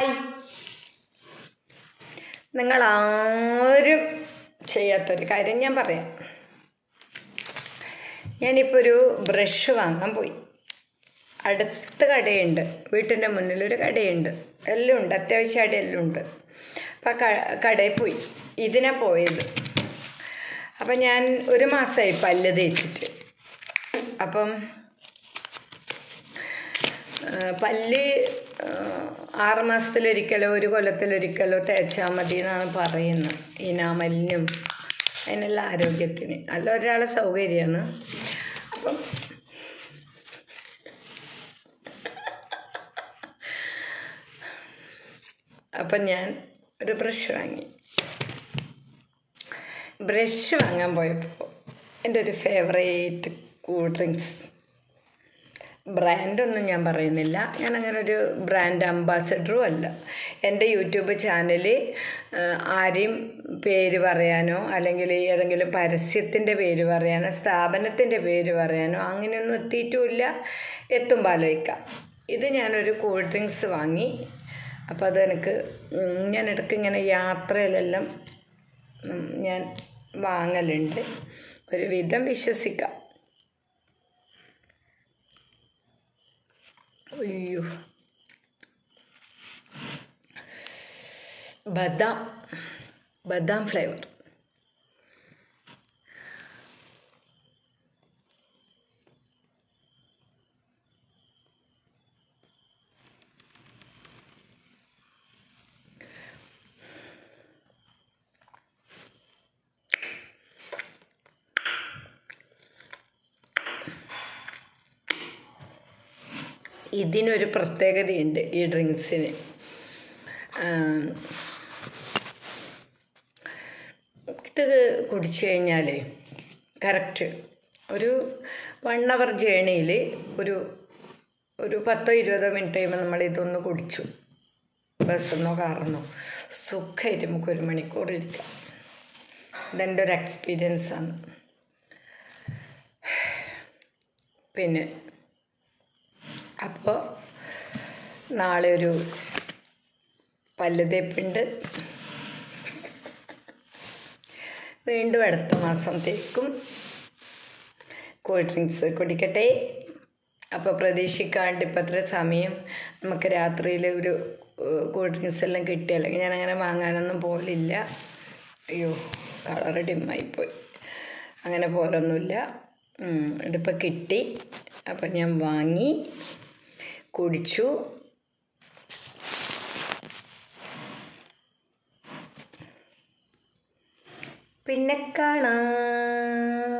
നിങ്ങൾ ആരും ചെയ്യാത്തൊരു കാര്യം ഞാൻ പറയാം ഞാനിപ്പോൾ ഒരു ബ്രഷ് വാങ്ങാൻ പോയി അടുത്ത കടയുണ്ട് വീട്ടിൻ്റെ മുന്നിലൊരു കടയുണ്ട് എല്ലാം ഉണ്ട് അത്യാവശ്യം അവിടെ എല്ലാം ഉണ്ട് അപ്പം ആ ക- കടയിൽ പോയി ഇതിനാ പോയത് അപ്പം ഞാൻ ഒരു മാസമായി പല്ല് തേച്ചിട്ട് അപ്പം ആ, പല്ല് ആ, ആറ് മാസത്തിലൊരിക്കലോ ഒരു കൊല്ലത്തിലൊരിക്കലോ തേച്ചാൽ മതി എന്നാണ് പറയുന്നത് ഇനാമലിനും അതിനുള്ള ആരോഗ്യത്തിന് അല്ല ഒരാളെ സൗകര്യമാണ് അപ്പം അപ്പം ഞാൻ ഒരു ബ്രഷ് വാങ്ങി ബ്രഷ് വാങ്ങാൻ പോയപ്പോൾ എൻ്റെ ഒരു ഫേവറേറ്റ് കൂൾ ഡ്രിങ്ക്സ് ബ്രാൻഡൊന്നും ഞാൻ പറയുന്നില്ല ഞാൻ അങ്ങനെ ഒരു ബ്രാൻഡ് അംബാസഡറും അല്ല എൻ്റെ യൂട്യൂബ് ചാനൽ ആരെയും പേര് പറയാനോ അല്ലെങ്കിൽ ഏതെങ്കിലും പരസ്യത്തിൻ്റെ പേര് പറയാനോ സ്ഥാപനത്തിൻ്റെ പേര് പറയാനോ അങ്ങനെയൊന്നും എത്തിയിട്ടുമില്ല എത്തുമ്പോൾ ആലോചിക്കാം ഇത് ഞാനൊരു കൂൾ ഡ്രിങ്ക്സ് വാങ്ങി അപ്പോൾ അത് എനിക്ക് ഉം, ഞാൻ ഇടയ്ക്ക് ഇങ്ങനെ യാത്രയിലെല്ലാം ഉം, ഞാൻ വാങ്ങലുണ്ട് ഒരു വിധം വിശ്വസിക്കാം അയ്യോ ബദാം ബദാം ഫ്ലേവർ ഇതിനൊരു പ്രത്യേകതയുണ്ട് ഈ ഡ്രിങ്ക്സിന് ഇത് കുടിച്ചു കഴിഞ്ഞാൽ കറക്റ്റ് ഒരു വൺ അവർ ജേണിയിൽ ഒരു ഒരു പത്തോ ഇരുപതോ മിനിറ്റ് കഴിയുമ്പോൾ നമ്മൾ ഇതൊന്ന് കുടിച്ചു ബസ്സെന്നോ കാറെന്നോ സുഖമായിട്ട് നമുക്ക് ഒരു മണിക്കൂർ ഇരിക്കാം ഇതെൻ്റെ ഒരു എക്സ്പീരിയൻസ് ആണ് പിന്നെ അപ്പോൾ നാളെ ഒരു പല്ല് തേപ്പുണ്ട് വീണ്ടും അടുത്ത മാസം തേക്കും കൂൾ ഡ്രിങ്ക്സ് കുടിക്കട്ടെ അപ്പോൾ പ്രതീക്ഷിക്കാണ്ട് ഇപ്പം അത്ര സമയം നമുക്ക് രാത്രിയിൽ ഒരു കൂൾ ഡ്രിങ്ക്സ് എല്ലാം കിട്ടി അല്ലെങ്കിൽ ഞാൻ അങ്ങനെ വാങ്ങാനൊന്നും പോലില്ല അയ്യോ കളറ് ഡിമ്മായിപ്പോയി അങ്ങനെ പോലൊന്നുമില്ല ഉം, ഇതിപ്പോൾ കിട്ടി അപ്പം ഞാൻ വാങ്ങി കുടിച്ചു പിന്നെ കാണാം